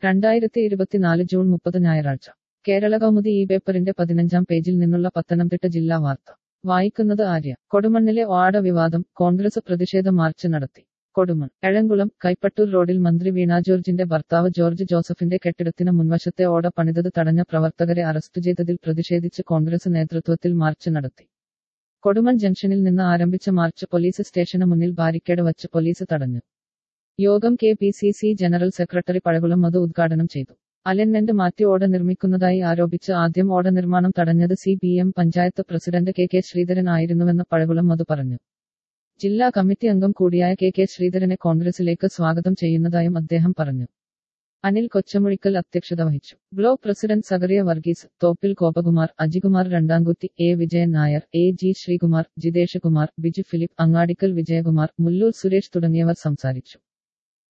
രണ്ടായിരത്തി ഇരുപത്തിനാല് ജൂൺ മുപ്പത് ഞായറാഴ്ച കേരള കൗമുദി ഈ പേപ്പറിന്റെ പതിനഞ്ചാം പേജിൽ നിന്നുള്ള പത്തനംതിട്ട ജില്ലാ വാർത്ത വായിക്കുന്നത് ആര്യ കൊടുമണ്ണിലെ വാട വിവാദം കോൺഗ്രസ് പ്രതിഷേധ മാർച്ച് നടത്തി കൊടുമൺ എഴംകുളം കൈപ്പട്ടൂർ റോഡിൽ മന്ത്രി വീണ ജോർജിന്റെ ഭർത്താവ് ജോർജ് ജോസഫിന്റെ കെട്ടിടത്തിന് മുൻവശത്തെ ഓട പണിതത് തടഞ്ഞ പ്രവർത്തകരെ അറസ്റ്റ് ചെയ്തതിൽ പ്രതിഷേധിച്ച് കോൺഗ്രസ് നേതൃത്വത്തിൽ മാർച്ച് നടത്തി കൊടുമൺ ജംഗ്ഷനിൽ നിന്ന് ആരംഭിച്ച മാർച്ച് പോലീസ് സ്റ്റേഷന് മുന്നിൽ ബാരിക്കേഡ് വച്ച് പോലീസ് തടഞ്ഞു യോഗം K P C C general secretary Pazhakulam Madhu ഉദ്ഘാടനം ചെയ്തു അലൈൻമെന്റ് മാറ്റി ഓട നിർമ്മിക്കുന്നതായി ആരോപിച്ച് ആദ്യം ഓട നിർമ്മാണം തടഞ്ഞത് C P M panchayat president K K Sreedharan ആയിരുന്നുവെന്ന് പഴകുളം മധു പറഞ്ഞു ജില്ലാ കമ്മിറ്റി അംഗം കൂടിയായ കെ കെ ശ്രീധരനെ കോൺഗ്രസിലേക്ക് സ്വാഗതം ചെയ്യുന്നതായും അദ്ദേഹം പറഞ്ഞു അനിൽ കൊച്ചമുഴിക്കൽ അധ്യക്ഷത വഹിച്ചു block president Zacharia Varghese Thoppil Gopakumar Ajikumar Randamkutty A Vijayan Nair A G Sreekumar Jithesh Kumar Biju Philip Angadikkal Vijayakumar Mulloor Suresh തുടങ്ങിയവർ സംസാരിച്ചു